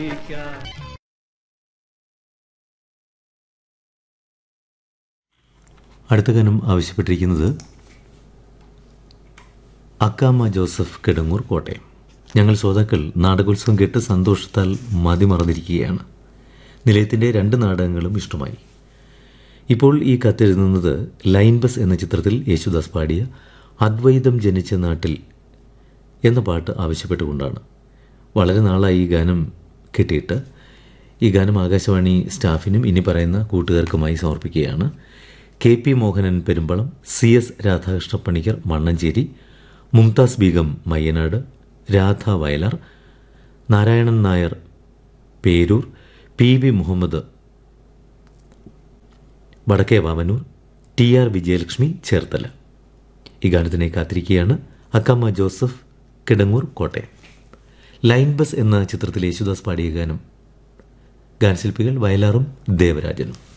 അടുത്ത ഗാനം ആവശ്യപ്പെട്ടിരിക്കുന്നത് അക്കാമ ജോസഫ് കിടങ്ങൂർ കോട്ടയം ഞങ്ങൾ ശ്രോതാക്കൾ നാടകോത്സവം കേട്ട് സന്തോഷത്താൽ മതിമറന്നിരിക്കുകയാണ് നിലയത്തിൻ്റെ രണ്ട് നാടകങ്ങളും ഇഷ്ടമായി ഇപ്പോൾ ഈ കത്തെഴുതുന്നത് ലൈൻ ബസ് എന്ന ചിത്രത്തിൽ യേശുദാസ് പാടിയ അദ്വൈതം ജനിച്ച നാട്ടിൽ എന്ന പാട്ട് ആവശ്യപ്പെട്ടുകൊണ്ടാണ് വളരെ നാളായി ഈ ഗാനം കിട്ടിയിട്ട് ഈ ഗാനം ആകാശവാണി സ്റ്റാഫിനും ഇനി പറയുന്ന കൂട്ടുകാർക്കുമായി സമർപ്പിക്കുകയാണ് K P Mohanan Perumbalam C S Radhakrishna Panicker Mannanchery Mumtaz Begum Mayyanad Radha Vayalar Narayanan Nair Perur P V Muhammad Vadakke Vamanoor T R Vijayalakshmi Cherthala ഈ ഗാനത്തിനെ കാത്തിരിക്കുകയാണ് അക്കമ്മ ജോസഫ് കിടങ്ങൂർ കോട്ടയം ലൈൻ ബസ് എന്ന ചിത്രത്തിലെ യേശുദാസ് പാടിയ ഗാനം ഗാനശില്പികൾ വയലാറും ദേവരാജനും